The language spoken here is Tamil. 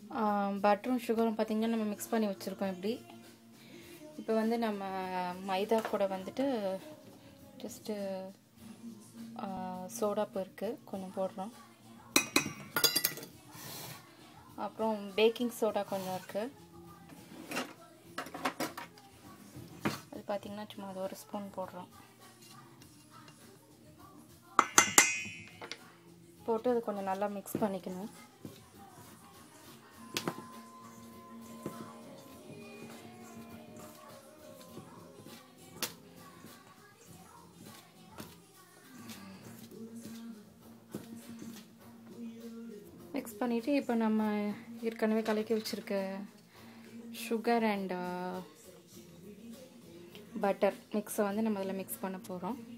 பட்டரும் சுகரும் பார்த்திங்கன்னா நம்ம மிக்ஸ் பண்ணி வச்சுருக்கோம் இப்படி இப்போ வந்து நம்ம மைதா கூட வந்துட்டு ஜஸ்ட்டு சோடாப்பு இருக்குது கொஞ்சம் போடுறோம் அப்புறம் பேக்கிங் சோடா கொஞ்சம் இருக்குது அது பார்த்திங்கன்னா சும்மா அது ஒரு ஸ்பூன் போடுறோம் போட்டு அது கொஞ்சம் நல்லா மிக்ஸ் பண்ணிக்கணும் மிக்ஸ் பண்ணிவிட்டு இப்போ நம்ம ஏற்கனவே கலக்கி வச்சுருக்க சுகர் அண்ட் பட்டர் மிக்ஸை வந்து நம்ம அதில் மிக்ஸ் பண்ண போகிறோம்